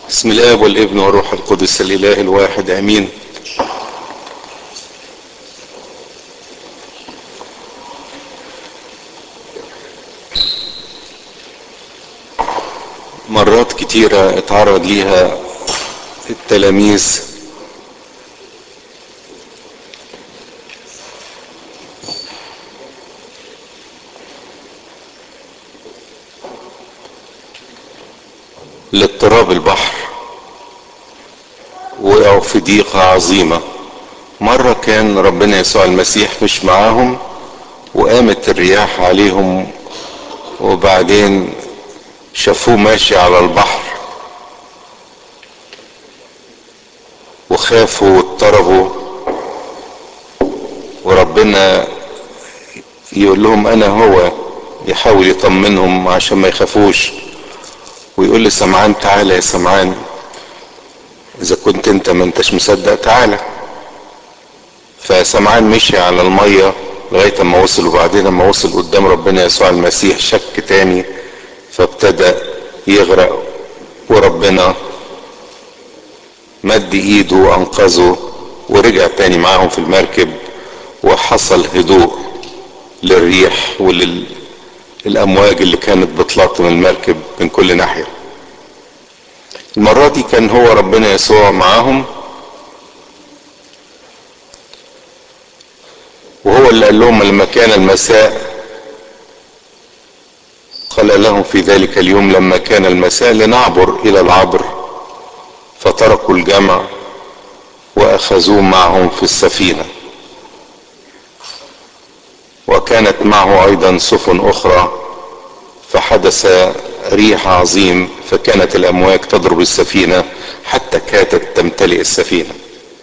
بسم الاب والابن والروح القدس الاله الواحد امين مرات كتيرة اتعرض ليها التلاميذ لاضطراب البحر وقعوا في ضيقة عظيمة مرة كان ربنا يسوع المسيح مش معاهم وقامت الرياح عليهم وبعدين شافوه ماشي على البحر وخافوا واضطربوا وربنا يقول لهم انا هو يحاول يطمنهم عشان ما يخافوش ويقول لي سمعان تعالى يا سمعان اذا كنت انت ما انتش مصدق تعالى فسمعان مشي على المية لغاية اما وصل وبعدين اما وصل قدام ربنا يسوع المسيح شك تاني فابتدى يغرق وربنا مد ايده وانقذه ورجع تاني معاهم في المركب وحصل هدوء للريح وللامواج اللي كانت بتلاطم المركب من كل ناحيه المرة دي كان هو ربنا يسوع معاهم وهو اللي قال لهم لما كان المساء قال لهم في ذلك اليوم لما كان المساء لنعبر الى العبر فتركوا الجمع واخذوه معهم في السفينه وكانت معه ايضا سفن اخرى فحدث ريح عظيم فكانت الامواج تضرب السفينه حتى كادت تمتلئ السفينه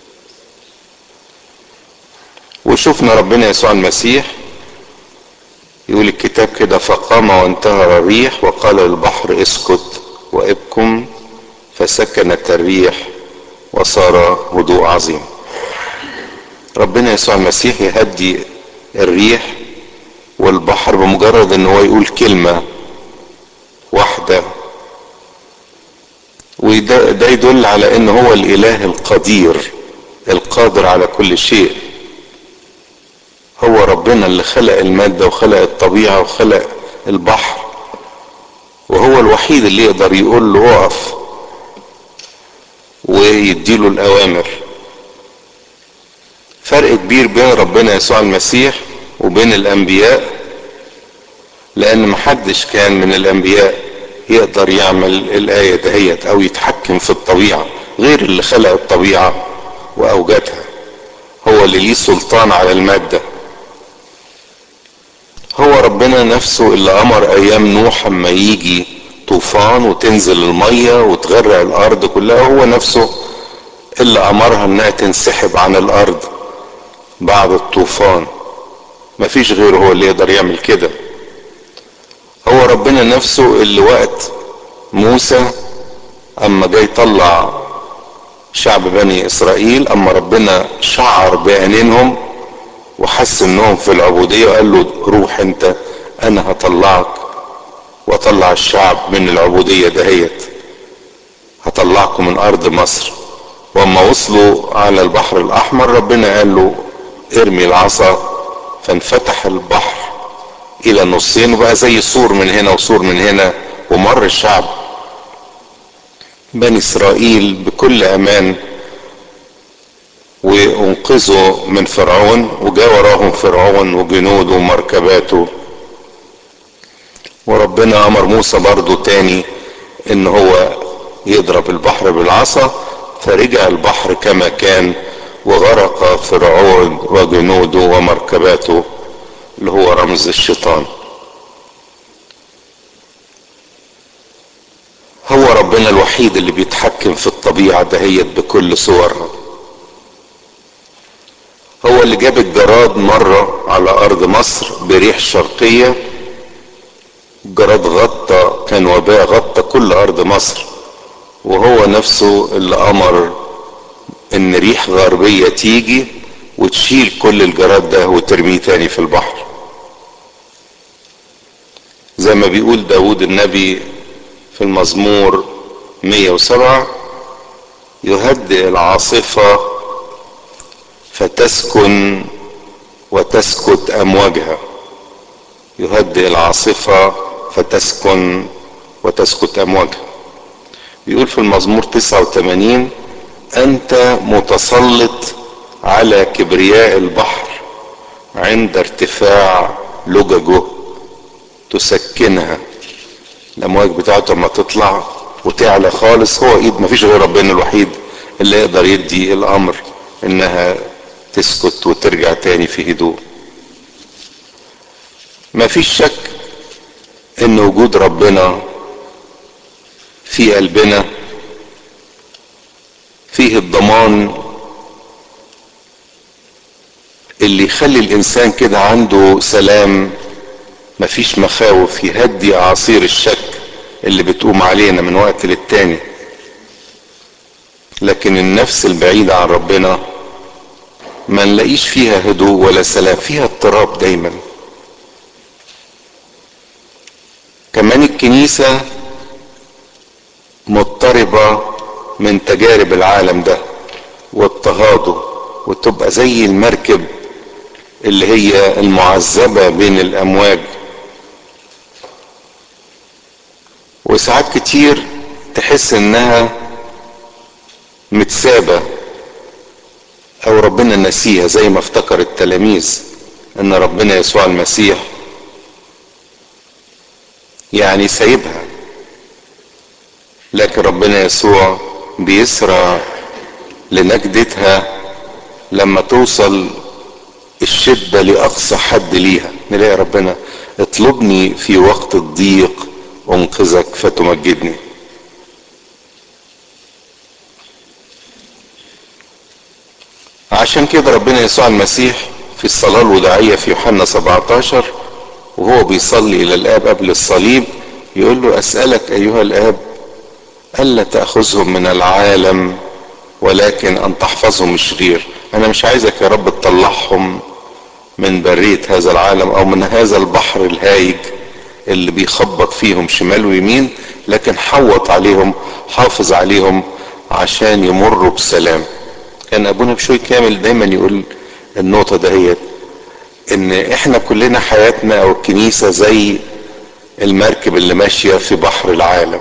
وشفنا ربنا يسوع المسيح يقول الكتاب كده فقام وانتهر الريح وقال للبحر اسكت وابكم فسكنت الريح وصار هدوء عظيم ربنا يسوع المسيح يهدي الريح والبحر بمجرد ان هو يقول كلمة واحدة وده ده يدل على ان هو الاله القدير القادر على كل شيء هو ربنا اللي خلق المادة وخلق الطبيعة وخلق البحر وهو الوحيد اللي يقدر يقول له اقف ويديله الاوامر فرق كبير بين ربنا يسوع المسيح وبين الانبياء لان محدش كان من الانبياء يقدر يعمل الايه دهيت او يتحكم في الطبيعه غير اللي خلق الطبيعه واوجدها هو اللي ليه سلطان على الماده هو ربنا نفسه اللي امر ايام نوح اما يجي طوفان وتنزل الميه وتغرق الارض كلها هو نفسه اللي امرها انها تنسحب عن الارض بعد الطوفان مفيش غيره هو اللي يقدر يعمل كده هو ربنا نفسه اللي وقت موسى اما جاي يطلع شعب بني اسرائيل اما ربنا شعر بعينينهم وحس انهم في العبودية وقال له روح انت انا هطلعك واطلع الشعب من العبودية دهيت هطلعكم من ارض مصر واما وصلوا على البحر الاحمر ربنا قال له ارمي العصا فانفتح البحر الى نصين وبقى زي سور من هنا وسور من هنا ومر الشعب بني اسرائيل بكل امان وانقذوا من فرعون وجاء وراهم فرعون وجنوده ومركباته وربنا امر موسى برضو تاني ان هو يضرب البحر بالعصا فرجع البحر كما كان وغرق فرعون وجنوده ومركباته اللي هو رمز الشيطان هو ربنا الوحيد اللي بيتحكم في الطبيعة دهيت بكل صورها هو اللي جاب الجراد مرة على أرض مصر بريح شرقية الجراد غطى كان وباء غطى كل أرض مصر وهو نفسه اللي أمر إن ريح غربية تيجي وتشيل كل الجراد ده وترميه تاني في البحر زي ما بيقول داود النبي في المزمور 107 يهدئ العاصفة فتسكن وتسكت أمواجها يهدئ العاصفة فتسكن وتسكت أمواجها بيقول في المزمور 89 أنت متسلط على كبرياء البحر عند ارتفاع لججه تسكنها الأمواج بتاعته لما تطلع وتعلى خالص هو ايد مفيش غير ربنا الوحيد اللي يقدر يدي الامر انها تسكت وترجع تاني في هدوء مفيش شك ان وجود ربنا في قلبنا فيه الضمان اللي يخلي الانسان كده عنده سلام مفيش مخاوف يهدي اعاصير الشك اللي بتقوم علينا من وقت للتاني لكن النفس البعيدة عن ربنا ما نلاقيش فيها هدوء ولا سلام فيها اضطراب دايما كمان الكنيسة مضطربة من تجارب العالم ده واضطهاده وتبقى زي المركب اللي هي المعذبة بين الأمواج وساعات كتير تحس انها متسابة او ربنا نسيها زي ما افتكر التلاميذ ان ربنا يسوع المسيح يعني سايبها لكن ربنا يسوع بيسرع لنجدتها لما توصل الشدة لأقصى حد ليها نلاقي ربنا اطلبني في وقت الضيق أنقذك فتمجدني عشان كده ربنا يسوع المسيح في الصلاة الوداعية في يوحنا 17 وهو بيصلي إلى الآب قبل الصليب يقول له أسألك أيها الآب ألا تأخذهم من العالم ولكن أن تحفظهم الشرير أنا مش عايزك يا رب تطلعهم من برية هذا العالم أو من هذا البحر الهايج اللي بيخبط فيهم شمال ويمين لكن حوط عليهم حافظ عليهم عشان يمروا بسلام كان ابونا بشوي كامل دايما يقول النقطة دهيت ان احنا كلنا حياتنا او الكنيسة زي المركب اللي ماشية في بحر العالم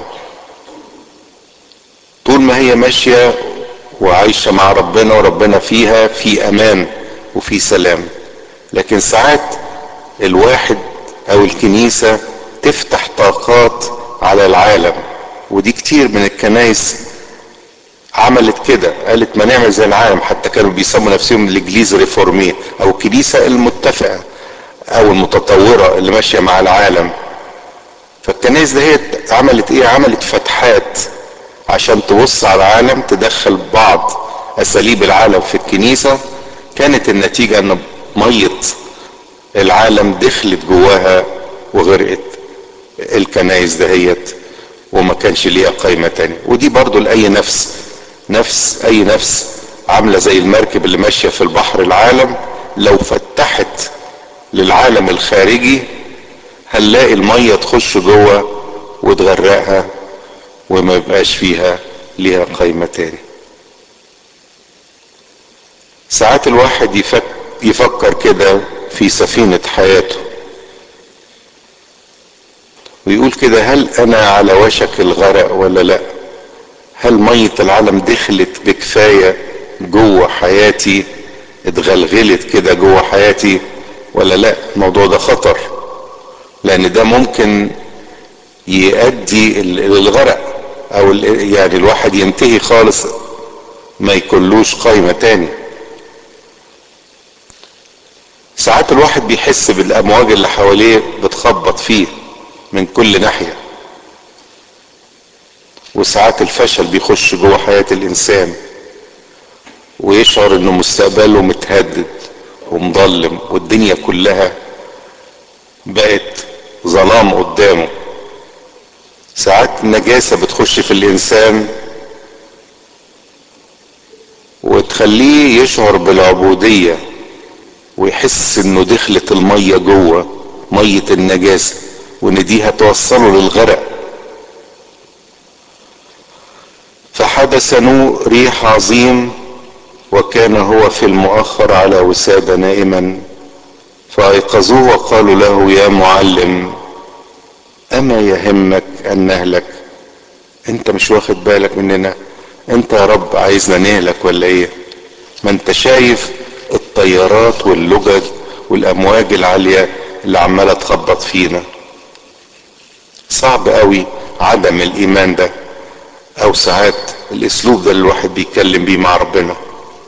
طول ما هي ماشية وعايشة مع ربنا وربنا فيها في امان وفي سلام لكن ساعات الواحد او الكنيسة تفتح طاقات على العالم ودي كتير من الكنايس عملت كده قالت ما نعمل زي العالم حتى كانوا بيسموا نفسهم الانجليز ريفورمي او الكنيسة المتفقة او المتطورة اللي ماشية مع العالم فالكنايس دهيت عملت ايه عملت فتحات عشان تبص على العالم تدخل بعض اساليب العالم في الكنيسة كانت النتيجة ان مية العالم دخلت جواها وغرقت الكنايس دهيت وما كانش ليها قيمة تاني ودي برضو لأي نفس نفس أي نفس عاملة زي المركب اللي ماشية في البحر العالم لو فتحت للعالم الخارجي هنلاقي المية تخش جوه وتغرقها وما يبقاش فيها ليها قيمة تاني ساعات الواحد يفك يفكر كده في سفينة حياته ويقول كده هل انا على وشك الغرق ولا لا هل مية العالم دخلت بكفاية جوه حياتي اتغلغلت كده جوه حياتي ولا لا الموضوع ده خطر لان ده ممكن يؤدي للغرق او يعني الواحد ينتهي خالص ما يكونلوش قايمة تاني ساعات الواحد بيحس بالامواج اللي حواليه بتخبط فيه من كل ناحية وساعات الفشل بيخش جوه حياة الانسان ويشعر انه مستقبله متهدد ومظلم والدنيا كلها بقت ظلام قدامه ساعات النجاسة بتخش في الانسان وتخليه يشعر بالعبودية ويحس انه دخلت المية جوه مية النجاسة وان دي هتوصله للغرق فحدث نوء ريح عظيم وكان هو في المؤخر على وسادة نائما فأيقظوه وقالوا له يا معلم أما يهمك أن نهلك أنت مش واخد بالك مننا أنت يا رب عايزنا نهلك ولا إيه ما أنت شايف الطيارات واللجج والأمواج العالية اللي عمالة تخبط فينا صعب قوي عدم الإيمان ده أو ساعات الأسلوب ده اللي الواحد بيتكلم بيه مع ربنا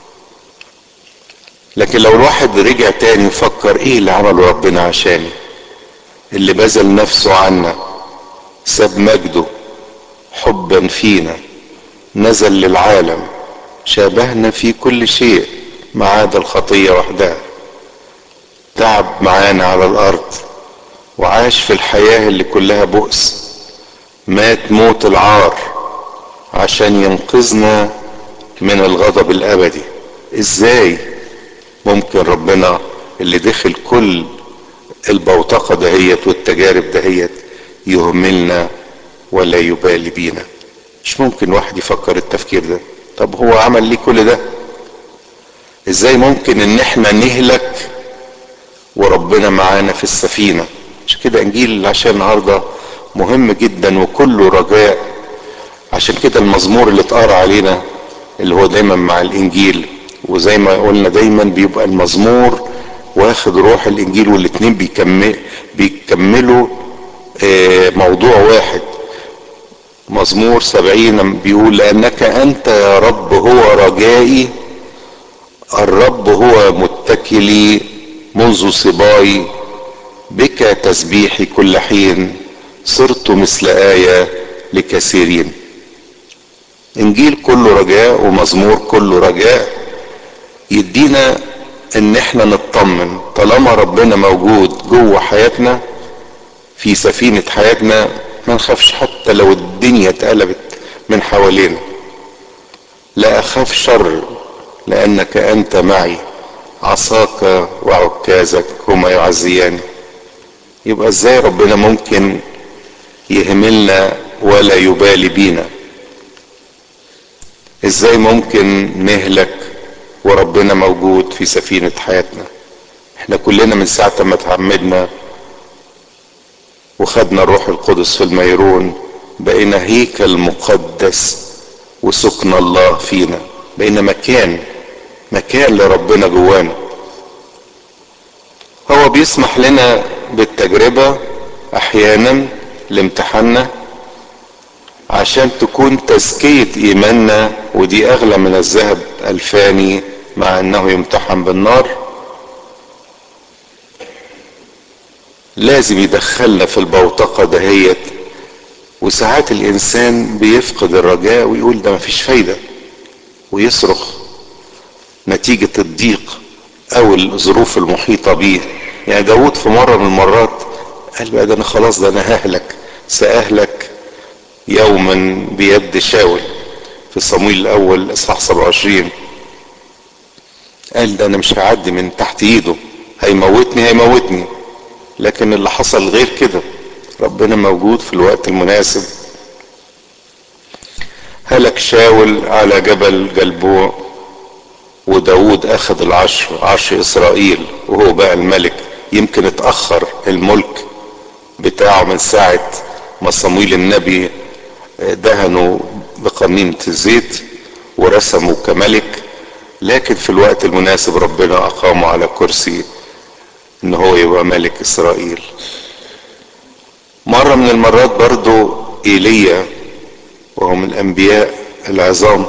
لكن لو الواحد رجع تاني يفكر ايه اللي عمله ربنا عشاني اللي بذل نفسه عنا ساب مجده حبا فينا نزل للعالم شابهنا في كل شيء ما عدا الخطية وحدها تعب معانا على الارض وعاش في الحياة اللي كلها بؤس مات موت العار عشان ينقذنا من الغضب الابدي ازاي ممكن ربنا اللي دخل كل البوتقة دهيت والتجارب دهيت يهملنا ولا يبالي بينا مش ممكن واحد يفكر التفكير ده طب هو عمل ليه كل ده ازاي ممكن ان احنا نهلك وربنا معانا في السفينة عشان كده انجيل عشان النهاردة مهم جدا وكله رجاء عشان كده المزمور اللي اتقرا علينا اللي هو دايما مع الانجيل وزي ما قلنا دايما بيبقى المزمور واخد روح الانجيل والاتنين بيكمل بيكملوا اه موضوع واحد مزمور سبعين بيقول لانك انت يا رب هو رجائي الرب هو متكلي منذ صباي بك تسبيحي كل حين صرت مثل آية لكثيرين انجيل كله رجاء ومزمور كله رجاء يدينا ان احنا نطمن طالما ربنا موجود جوه حياتنا في سفينة حياتنا ما نخافش حتى لو الدنيا اتقلبت من حوالينا لا اخاف شر لانك انت معي عصاك وعكازك هما يعزيان يبقى ازاي ربنا ممكن يهملنا ولا يبالي بينا ازاي ممكن نهلك وربنا موجود في سفينة حياتنا احنا كلنا من ساعة ما تعمدنا وخدنا الروح القدس في الميرون بقينا هيكل مقدس وسكن الله فينا بقينا مكان مكان لربنا جوانا هو بيسمح لنا بالتجربة احيانا لامتحاننا عشان تكون تزكية ايماننا ودي اغلى من الذهب الفاني مع انه يمتحن بالنار لازم يدخلنا في البوتقة دهيت وساعات الانسان بيفقد الرجاء ويقول ده مفيش فايدة ويصرخ نتيجة الضيق او الظروف المحيطة بيه يعني داود في مرة من المرات قال بقى ده انا خلاص ده انا ههلك ساهلك يوما بيد شاول في صمويل الاول اصحاح 27 قال ده انا مش هعدي من تحت ايده هيموتني هيموتني لكن اللي حصل غير كده ربنا موجود في الوقت المناسب هلك شاول على جبل جلبوع وداود اخذ العشر عرش اسرائيل وهو بقى الملك يمكن اتأخر الملك بتاعه من ساعة ما صمويل النبي دهنوا بقنينة الزيت ورسموا كملك لكن في الوقت المناسب ربنا اقامه على كرسي ان هو يبقى ملك اسرائيل مرة من المرات برضو ايليا وهو من الانبياء العظام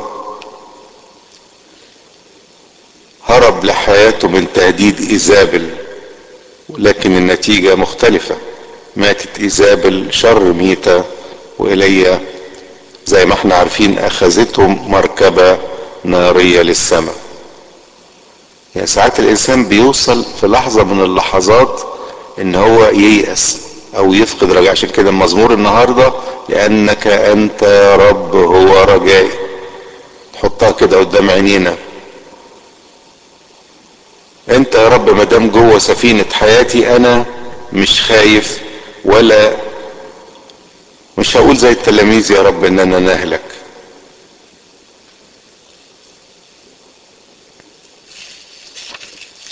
هرب لحياته من تهديد ايزابل لكن النتيجة مختلفة ماتت ايزابل شر ميتة وايليا زي ما احنا عارفين اخذتهم مركبة نارية للسماء يعني ساعات الانسان بيوصل في لحظة من اللحظات ان هو ييأس او يفقد رجاء عشان كده المزمور النهاردة لانك انت يا رب هو رجائي تحطها كده قدام عينينا انت يا رب مدام جوه سفينة حياتي انا مش خايف ولا مش هقول زي التلاميذ يا رب ان انا نهلك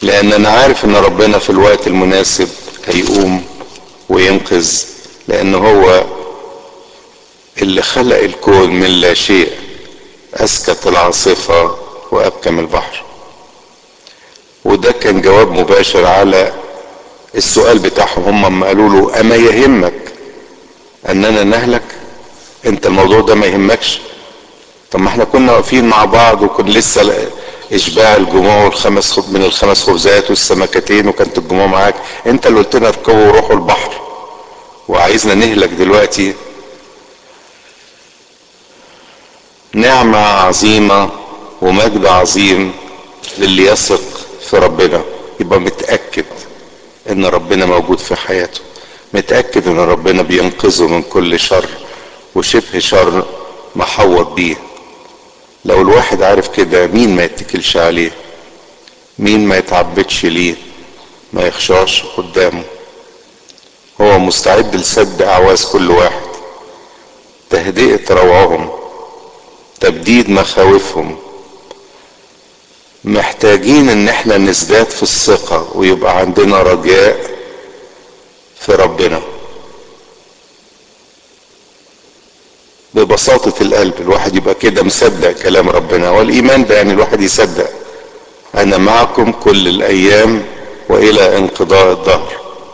لان انا عارف ان ربنا في الوقت المناسب هيقوم وينقذ لان هو اللي خلق الكون من لا شيء اسكت العاصفة وابكم البحر وده كان جواب مباشر على السؤال بتاعهم هم لما قالوا له اما يهمك اننا نهلك انت الموضوع ده ما يهمكش طب ما احنا كنا واقفين مع بعض وكنا لسه اشباع الجموع والخمس خب من الخمس خبزات والسمكتين وكانت الجموع معاك انت اللي قلت لنا اركبوا وروحوا البحر وعايزنا نهلك دلوقتي نعمة عظيمة ومجد عظيم للي يثق في ربنا يبقى متأكد ان ربنا موجود في حياته متأكد ان ربنا بينقذه من كل شر وشبه شر محوط بيه لو الواحد عارف كده مين ما يتكلش عليه مين ما يتعبدش ليه ما يخشاش قدامه هو مستعد لسد اعواز كل واحد تهدئة روعهم تبديد مخاوفهم محتاجين ان احنا نزداد في الثقة ويبقى عندنا رجاء في ربنا ببساطة القلب الواحد يبقى كده مصدق كلام ربنا والايمان ده يعني الواحد يصدق انا معكم كل الايام والى انقضاء الدهر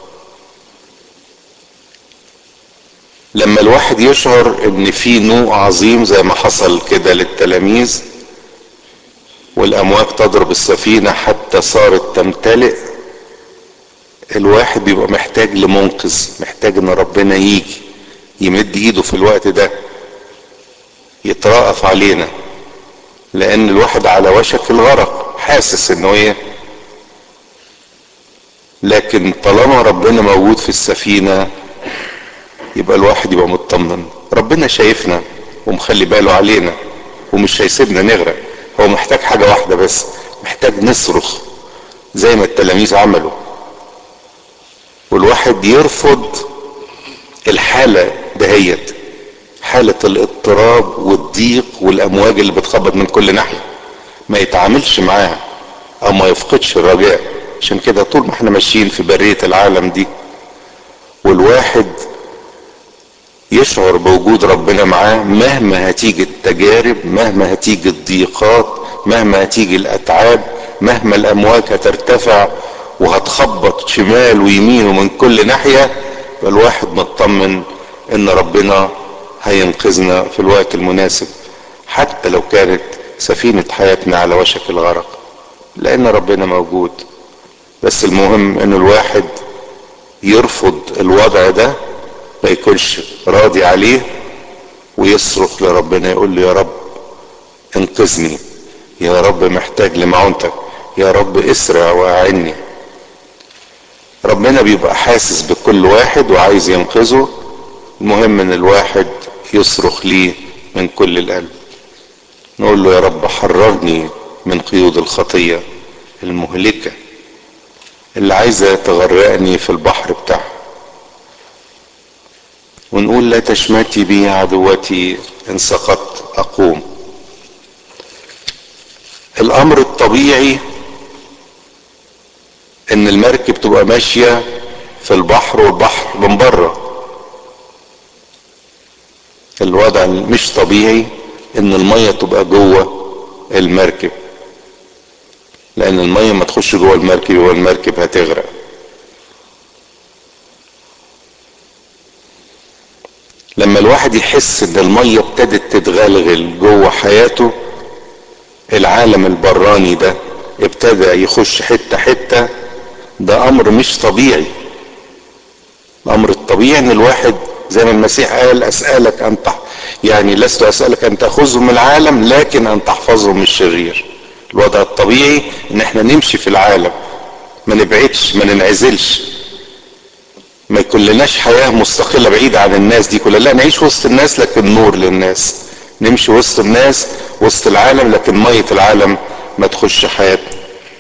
لما الواحد يشعر ان في نوع عظيم زي ما حصل كده للتلاميذ والامواج تضرب السفينة حتى صارت تمتلئ الواحد بيبقى محتاج لمنقذ محتاج ان ربنا يجي يمد ايده في الوقت ده يترأف علينا لان الواحد على وشك الغرق حاسس انه ايه لكن طالما ربنا موجود في السفينة يبقى الواحد يبقى مطمن ربنا شايفنا ومخلي باله علينا ومش هيسيبنا نغرق هو محتاج حاجة واحدة بس محتاج نصرخ زي ما التلاميذ عملوا والواحد يرفض الحالة دهيت حالة الاضطراب والضيق والامواج اللي بتخبط من كل ناحية ما يتعاملش معاها او ما يفقدش الرجاء عشان كده طول ما احنا ماشيين في برية العالم دي والواحد يشعر بوجود ربنا معاه مهما هتيجي التجارب مهما هتيجي الضيقات مهما هتيجي الاتعاب مهما الامواج هترتفع وهتخبط شمال ويمين ومن كل ناحية الواحد مطمن ان ربنا هينقذنا في الوقت المناسب حتى لو كانت سفينة حياتنا على وشك الغرق لان ربنا موجود بس المهم ان الواحد يرفض الوضع ده ما يكونش راضي عليه ويصرخ لربنا يقول له يا رب انقذني يا رب محتاج لمعونتك يا رب اسرع واعني ربنا بيبقى حاسس بكل واحد وعايز ينقذه المهم ان الواحد يصرخ ليه من كل القلب نقول له يا رب حررني من قيود الخطية المهلكة اللي عايزة تغرقني في البحر بتاعها ونقول لا تشمتي بي عدوتي ان سقطت اقوم الامر الطبيعي ان المركب تبقى ماشية في البحر والبحر من بره الوضع مش طبيعي ان المية تبقى جوه المركب لان المية ما تخش جوه المركب والمركب هتغرق لما الواحد يحس ان المية ابتدت تتغلغل جوه حياته العالم البراني ده ابتدى يخش حتة حتة ده امر مش طبيعي الامر الطبيعي ان الواحد زي ما المسيح قال اسألك ان تح يعني لست اسألك ان تأخذهم من العالم لكن ان تحفظهم من الشرير الوضع الطبيعي ان احنا نمشي في العالم ما نبعدش ما ننعزلش ما يكون لناش حياة مستقلة بعيدة عن الناس دي كلها لا نعيش وسط الناس لكن نور للناس نمشي وسط الناس وسط العالم لكن مية العالم ما تخش حياتنا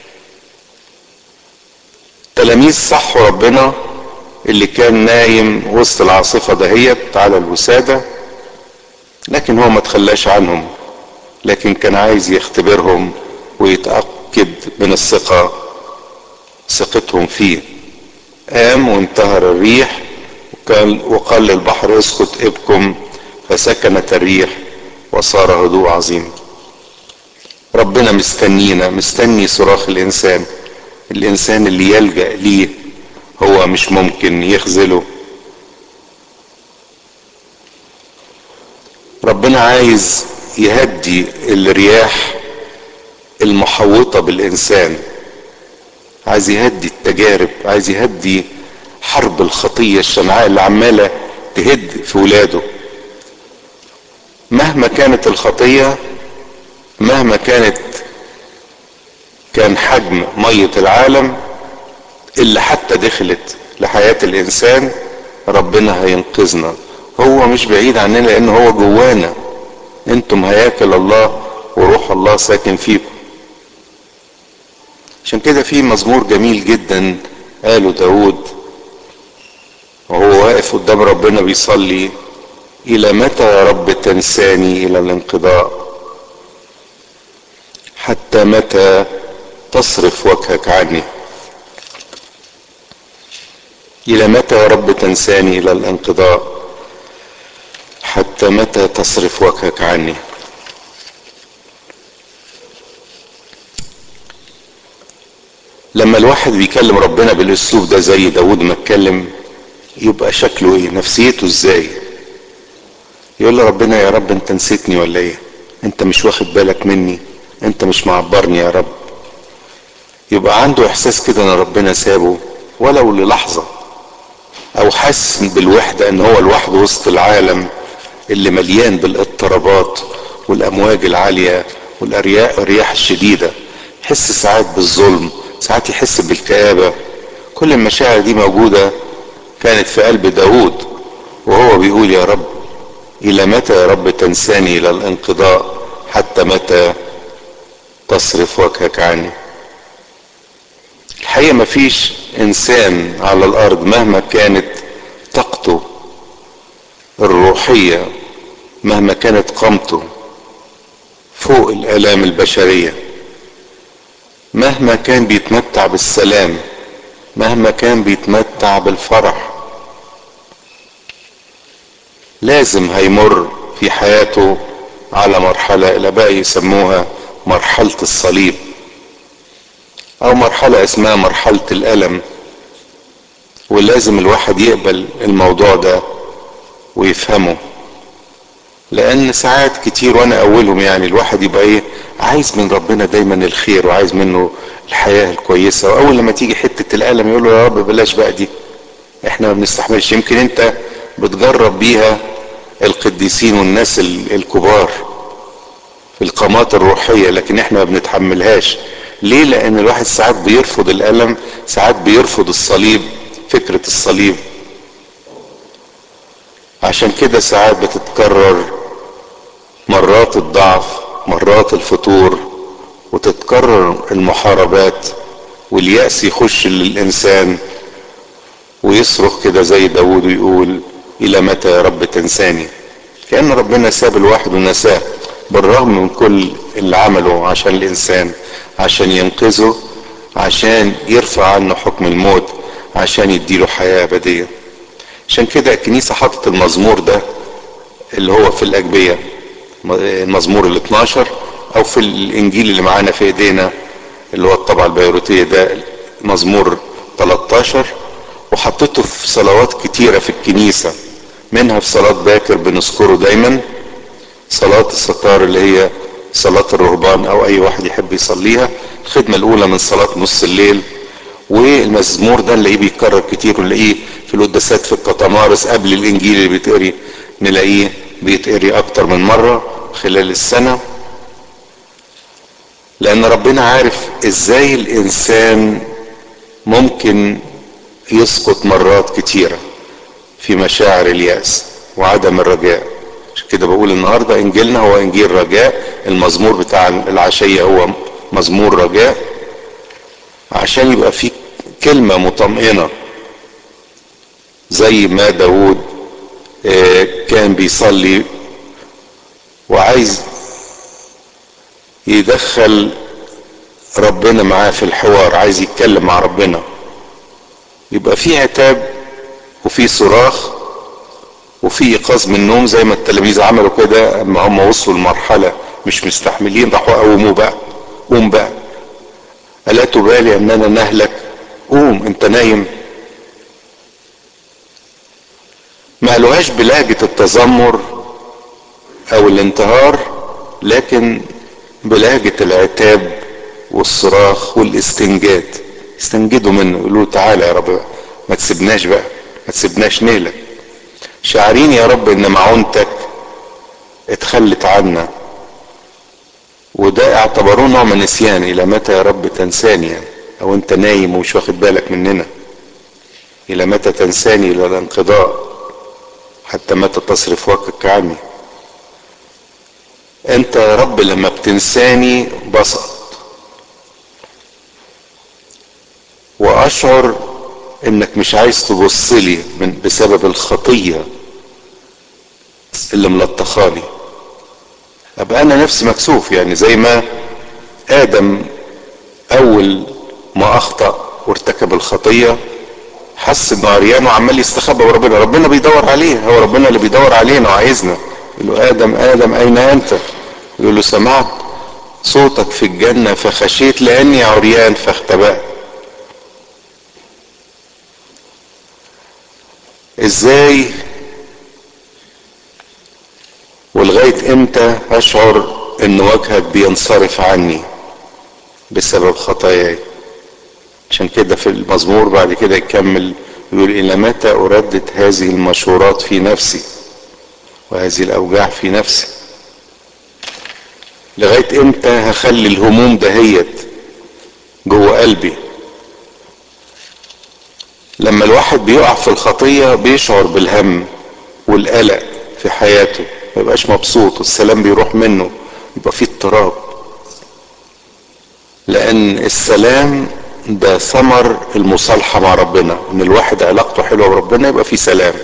تلاميذ صحوا ربنا اللي كان نايم وسط العاصفة دهيت على الوسادة لكن هو ما تخلاش عنهم لكن كان عايز يختبرهم ويتأكد من الثقة ثقتهم فيه قام وانتهر الريح وقال, وقال للبحر اسكت ابكم فسكنت الريح وصار هدوء عظيم ربنا مستنينا مستني صراخ الانسان الانسان اللي يلجأ ليه هو مش ممكن يخذله ربنا عايز يهدي الرياح المحوطة بالإنسان عايز يهدي التجارب عايز يهدي حرب الخطية الشمعاء اللي عمالة تهد في ولاده مهما كانت الخطية مهما كانت كان حجم مية العالم اللي حتى دخلت لحياة الإنسان ربنا هينقذنا هو مش بعيد عننا لأن هو جوانا انتم هياكل الله وروح الله ساكن فيكم عشان كده في مزمور جميل جدا قاله داود وهو واقف قدام ربنا بيصلي الى متى يا رب تنساني الى الانقضاء حتى متى تصرف وجهك عني الى متى يا رب تنساني الى الانقضاء حتى متى تصرف وجهك عني لما الواحد بيكلم ربنا بالاسلوب ده زي داود ما اتكلم يبقى شكله ايه نفسيته ازاي يقول له ربنا يا رب انت نسيتني ولا ايه انت مش واخد بالك مني انت مش معبرني يا رب يبقى عنده احساس كده ان ربنا سابه ولو للحظة او حس بالوحدة ان هو لوحده وسط العالم اللي مليان بالاضطرابات والامواج العالية والرياح الشديدة يحس ساعات بالظلم ساعات يحس بالكآبة كل المشاعر دي موجودة كانت في قلب داود وهو بيقول يا رب إلى متى يا رب تنساني إلى الانقضاء حتى متى تصرف وجهك عني الحقيقة مفيش إنسان على الأرض مهما كانت طاقته الروحية مهما كانت قامته فوق الآلام البشرية مهما كان بيتمتع بالسلام مهما كان بيتمتع بالفرح لازم هيمر في حياته على مرحلة الآباء يسموها مرحلة الصليب أو مرحلة اسمها مرحلة الألم ولازم الواحد يقبل الموضوع ده ويفهمه لأن ساعات كتير وأنا أولهم يعني الواحد يبقى إيه عايز من ربنا دايما الخير وعايز منه الحياة الكويسة وأول لما تيجي حتة الألم يقول له يا رب بلاش بقى دي إحنا ما بنستحملش يمكن أنت بتجرب بيها القديسين والناس الكبار في القامات الروحية لكن احنا ما بنتحملهاش ليه لان الواحد ساعات بيرفض الالم ساعات بيرفض الصليب فكرة الصليب عشان كده ساعات بتتكرر مرات الضعف مرات الفتور وتتكرر المحاربات واليأس يخش للإنسان ويصرخ كده زي داود ويقول إلى متى يا رب تنساني كأن ربنا ساب الواحد ونساه بالرغم من كل اللي عمله عشان الإنسان عشان ينقذه عشان يرفع عنه حكم الموت عشان يديله حياة أبدية عشان كده الكنيسة حطت المزمور ده اللي هو في الأجبية المزمور ال 12 أو في الإنجيل اللي معانا في إيدينا اللي هو الطبعة البيروتية ده مزمور 13 وحطيته في صلوات كتيرة في الكنيسة منها في صلاة باكر بنذكره دايما صلاة الستار اللي هي صلاة الرهبان او اي واحد يحب يصليها الخدمة الاولى من صلاة نص الليل والمزمور ده نلاقيه بيتكرر كتير ونلاقيه في القداسات في القطمارس قبل الانجيل اللي بيتقري نلاقيه بيتقري اكتر من مرة خلال السنة لان ربنا عارف ازاي الانسان ممكن يسقط مرات كتيرة في مشاعر اليأس وعدم الرجاء عشان كده بقول النهاردة انجيلنا هو انجيل رجاء المزمور بتاع العشية هو مزمور رجاء عشان يبقى في كلمة مطمئنة زي ما داود كان بيصلي وعايز يدخل ربنا معاه في الحوار عايز يتكلم مع ربنا يبقى في عتاب وفي صراخ وفي ايقاظ من النوم زي ما التلاميذ عملوا كده اما هم وصلوا لمرحله مش مستحملين راحوا قوموا بقى قوم بقى الا تبالي اننا نهلك قوم انت نايم ما قالوهاش بلهجة التذمر او الانتهار لكن بلهجة العتاب والصراخ والاستنجاد استنجدوا منه يقولوا تعالى يا رب بقى. ما تسيبناش بقى ما تسيبناش نهلك شاعرين يا رب ان معونتك اتخلت عنا وده اعتبروه نوع من نسيان الى متى يا رب تنساني يعني او انت نايم ومش واخد بالك مننا الى متى تنساني الى الانقضاء حتى متى تصرف وجهك عني انت يا رب لما بتنساني بسقط واشعر انك مش عايز تبص لي من بسبب الخطيه اللي ملطخاني ابقى انا نفسي مكسوف يعني زي ما ادم اول ما اخطا وارتكب الخطيه حس انه عريان وعمال يستخبى وربنا ربنا بيدور عليه هو ربنا اللي بيدور علينا وعايزنا يقول له ادم ادم اين انت يقول له سمعت صوتك في الجنه فخشيت لاني عريان فاختبأت ازاي ولغايه امتى اشعر ان وجهك بينصرف عني بسبب خطاياي عشان كده في المزمور بعد كده يكمل يقول الى متى اردد هذه المشورات في نفسي وهذه الاوجاع في نفسي لغايه امتى هخلي الهموم دهيت جوه قلبي لما الواحد بيقع في الخطيه بيشعر بالهم والقلق في حياته ما يبقاش مبسوط والسلام بيروح منه يبقى فيه اضطراب لان السلام ده ثمر المصالحة مع ربنا ان الواحد علاقته حلوة بربنا يبقى فيه سلام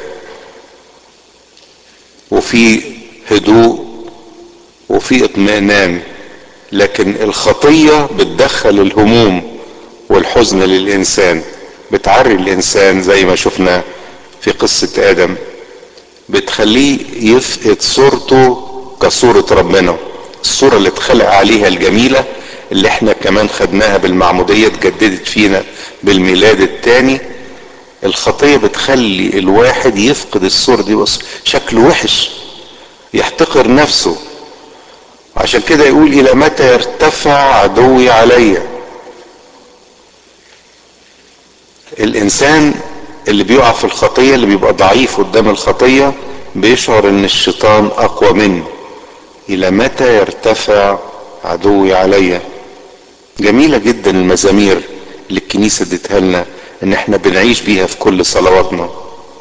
وفي هدوء وفي اطمئنان لكن الخطية بتدخل الهموم والحزن للإنسان بتعري الإنسان زي ما شفنا في قصة آدم بتخليه يفقد صورته كصورة ربنا الصورة اللي اتخلق عليها الجميلة اللي احنا كمان خدناها بالمعمودية اتجددت فينا بالميلاد التاني الخطية بتخلي الواحد يفقد الصورة دي بس شكله وحش يحتقر نفسه عشان كده يقول الى متى يرتفع عدوي عليّ الانسان اللي بيقع في الخطيه اللي بيبقى ضعيف قدام الخطيه بيشعر ان الشيطان اقوى منه الى متى يرتفع عدوي عليا جميله جدا المزامير اللي الكنيسه اديتها لنا ان احنا بنعيش بيها في كل صلواتنا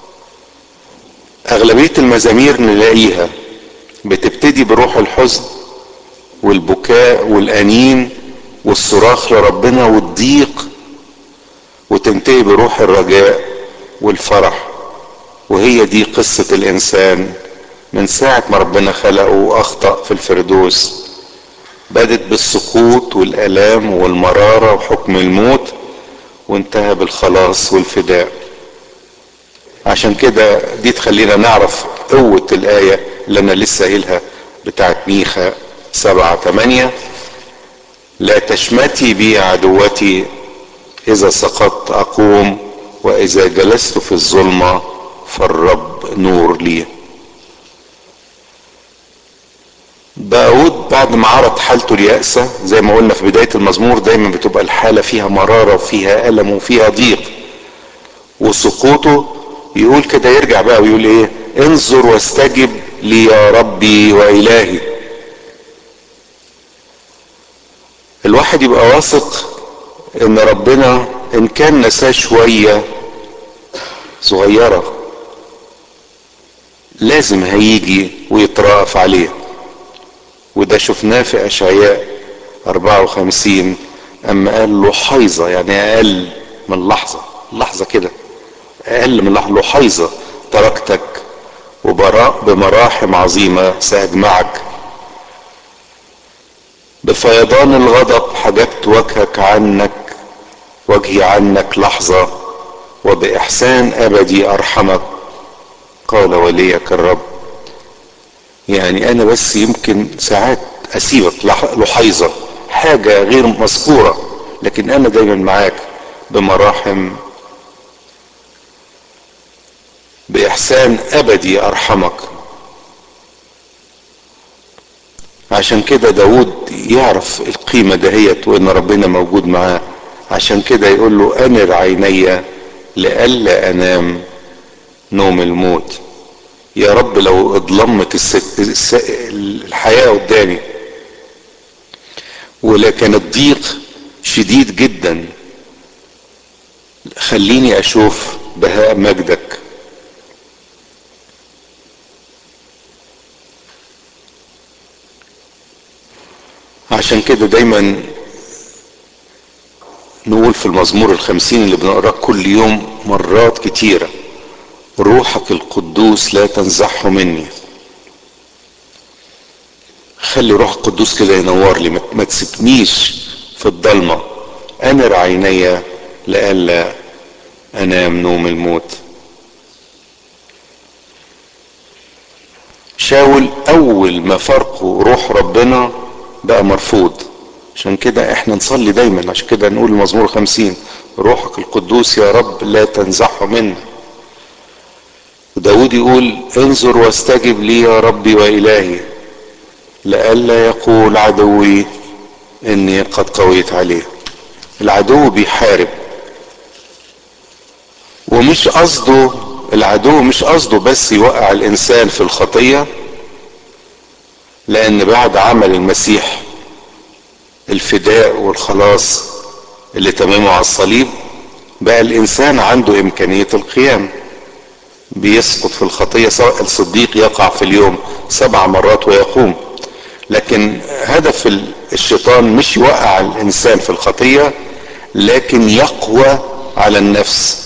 اغلبيه المزامير نلاقيها بتبتدي بروح الحزن والبكاء والانين والصراخ لربنا والضيق وتنتهي بروح الرجاء والفرح وهي دي قصة الإنسان من ساعة ما ربنا خلقه وأخطأ في الفردوس بدت بالسقوط والآلام والمرارة وحكم الموت وانتهى بالخلاص والفداء عشان كده دي تخلينا نعرف قوة الآية اللي أنا لسه قايلها بتاعت ميخا سبعة تمانية لا تشمتي بي عدوتي إذا سقطت أقوم وإذا جلست في الظلمة فالرب نور لي داود بعد ما عرض حالته اليأسة زي ما قلنا في بداية المزمور دايما بتبقى الحالة فيها مرارة وفيها ألم وفيها ضيق وسقوطه يقول كده يرجع بقى ويقول ايه انظر واستجب لي يا ربي وإلهي الواحد يبقى واثق ان ربنا ان كان نساه شوية صغيرة لازم هيجي ويترأف عليه وده شفناه في اشعياء 54 اما قال له حيظة يعني اقل من لحظة لحظة كده اقل من لحظة لحيظة تركتك وبراء بمراحم عظيمة سأجمعك بفيضان الغضب حجبت وجهك عنك وجهي عنك لحظة وبإحسان أبدي أرحمك قال وليك الرب يعني أنا بس يمكن ساعات أسيبك لحيظة حاجة غير مذكورة لكن أنا دايما معاك بمراحم بإحسان أبدي أرحمك عشان كده داود يعرف القيمة دهيت وإن ربنا موجود معاه عشان كده يقول له أنر عيني لئلا أنام نوم الموت يا رب لو اضلمت الس... الس... الحياة قدامي ولكن الضيق شديد جدا خليني اشوف بهاء مجدك عشان كده دايما نقول في المزمور الخمسين اللي بنقراه كل يوم مرات كتيرة روحك القدوس لا تنزعه مني خلي روح القدوس كده ينور لي ما تسيبنيش في الضلمة انر عيني لئلا انام نوم الموت شاول اول ما فرقوا روح ربنا بقى مرفوض عشان كده احنا نصلي دايما عشان كده نقول المزمور خمسين روحك القدوس يا رب لا تنزعه منا وداود يقول انظر واستجب لي يا ربي والهي لئلا يقول عدوي اني قد قويت عليه العدو بيحارب ومش قصده العدو مش قصده بس يوقع الانسان في الخطيه لان بعد عمل المسيح الفداء والخلاص اللي تمامه على الصليب بقى الانسان عنده امكانيه القيام بيسقط في الخطيه سواء الصديق يقع في اليوم سبع مرات ويقوم لكن هدف الشيطان مش يوقع الانسان في الخطيه لكن يقوى على النفس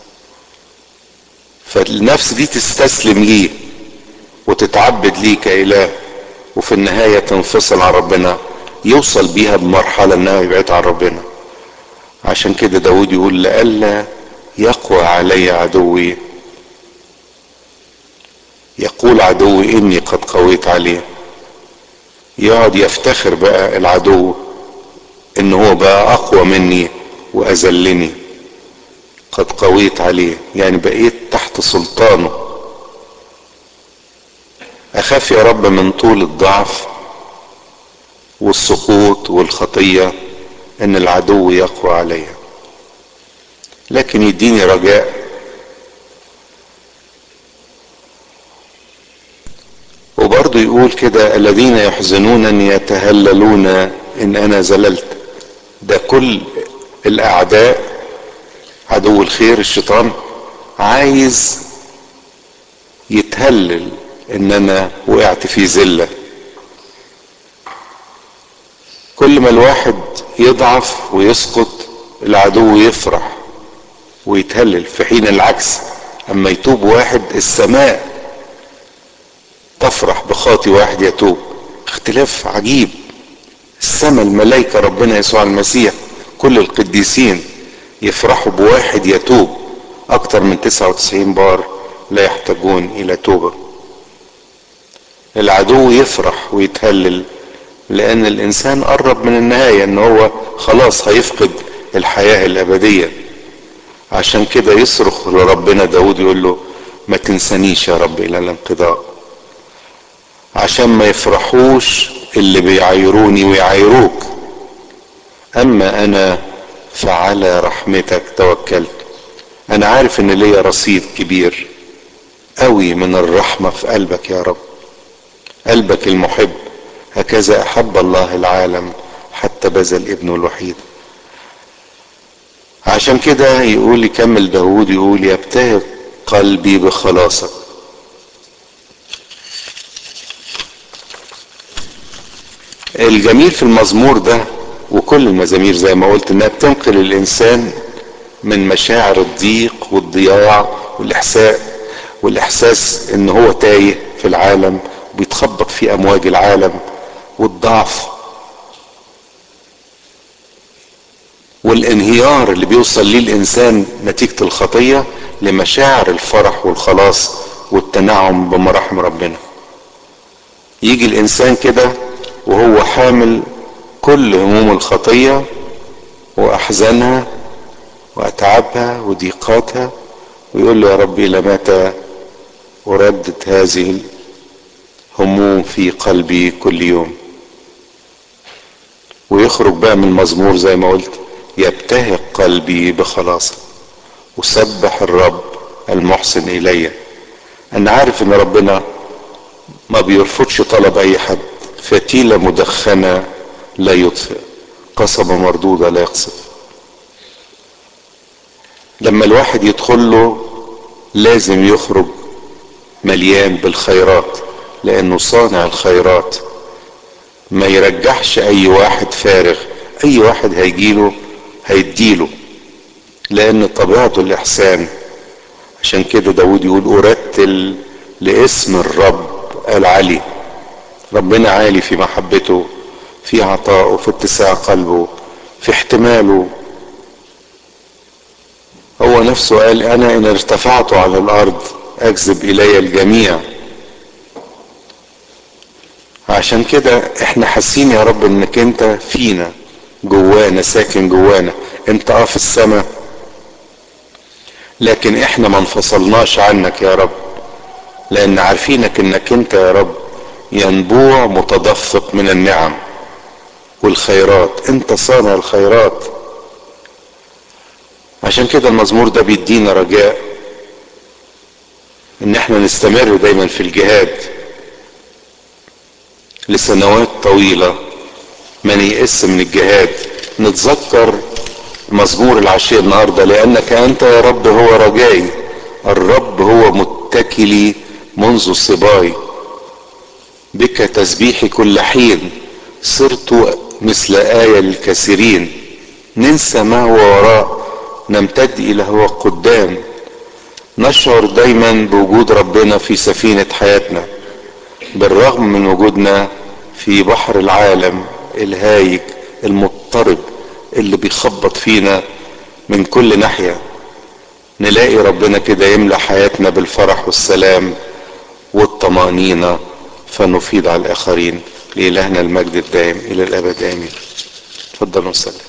فالنفس دي تستسلم ليه وتتعبد ليه كاله وفي النهايه تنفصل عن ربنا يوصل بيها بمرحله انها يبعد عن ربنا عشان كده داود يقول لئلا يقوى علي عدوي يقول عدوي اني قد قويت عليه يقعد يفتخر بقى العدو ان هو بقى اقوى مني واذلني قد قويت عليه يعني بقيت تحت سلطانه اخاف يا رب من طول الضعف والسقوط والخطيه ان العدو يقوى عليا لكن يديني رجاء وبرضه يقول كده الذين يحزنونني يتهللون ان انا زللت ده كل الاعداء عدو الخير الشيطان عايز يتهلل ان انا وقعت في زله كل ما الواحد يضعف ويسقط العدو يفرح ويتهلل في حين العكس اما يتوب واحد السماء تفرح بخاطي واحد يتوب اختلاف عجيب السماء الملائكة ربنا يسوع المسيح كل القديسين يفرحوا بواحد يتوب اكتر من 99 بار لا يحتاجون الى توبة العدو يفرح ويتهلل لان الانسان قرب من النهاية ان هو خلاص هيفقد الحياة الابدية عشان كده يصرخ لربنا داود يقول له ما تنسانيش يا رب الى الانقضاء عشان ما يفرحوش اللي بيعايروني ويعايروك اما انا فعلى رحمتك توكلت انا عارف ان ليا رصيد كبير قوي من الرحمة في قلبك يا رب قلبك المحب هكذا احب الله العالم حتى بذل ابنه الوحيد عشان كده يقول يكمل داود يقول يبتهج قلبي بخلاصك الجميل في المزمور ده وكل المزامير زي ما قلت انها بتنقل الانسان من مشاعر الضيق والضياع والاحساء والاحساس ان هو تايه في العالم بيتخبط في امواج العالم والضعف والانهيار اللي بيوصل ليه الانسان نتيجة الخطية لمشاعر الفرح والخلاص والتنعم بمراحم ربنا يجي الانسان كده وهو حامل كل هموم الخطية واحزانها واتعابها وضيقاتها ويقول له يا ربي الى متى اردد هذه الهموم في قلبي كل يوم ويخرج بقى من المزمور زي ما قلت يبتهق قلبي بخلاصه وسبح الرب المحسن الي انا عارف ان ربنا ما بيرفضش طلب اي حد فتيله مدخنه لا يطفئ قصبه مردوده لا يقصف لما الواحد يدخل له لازم يخرج مليان بالخيرات لانه صانع الخيرات ما يرجحش اي واحد فارغ اي واحد هيجيله هيديله لان طبيعته الاحسان عشان كده داود يقول ارتل لاسم الرب العلي ربنا عالي في محبته في عطائه في اتساع قلبه في احتماله هو نفسه قال انا ان ارتفعت على الارض اجذب الي الجميع عشان كده احنا حاسين يا رب انك انت فينا جوانا ساكن جوانا انت اه في السماء لكن احنا ما انفصلناش عنك يا رب لان عارفينك انك انت يا رب ينبوع متدفق من النعم والخيرات انت صانع الخيرات عشان كده المزمور ده بيدينا رجاء ان احنا نستمر دايما في الجهاد لسنوات طويلة ما نيأس من الجهاد نتذكر مزمور العشية النهاردة لأنك أنت يا رب هو رجائي الرب هو متكلي منذ صباي بك تسبيحي كل حين صرت مثل آية للكثيرين ننسى ما هو وراء نمتد إلى هو قدام نشعر دايما بوجود ربنا في سفينة حياتنا بالرغم من وجودنا في بحر العالم الهايج المضطرب اللي بيخبط فينا من كل ناحية نلاقي ربنا كده يملى حياتنا بالفرح والسلام والطمأنينة فنفيض على الآخرين لإلهنا المجد الدائم إلى الأبد آمين تفضلوا نصلي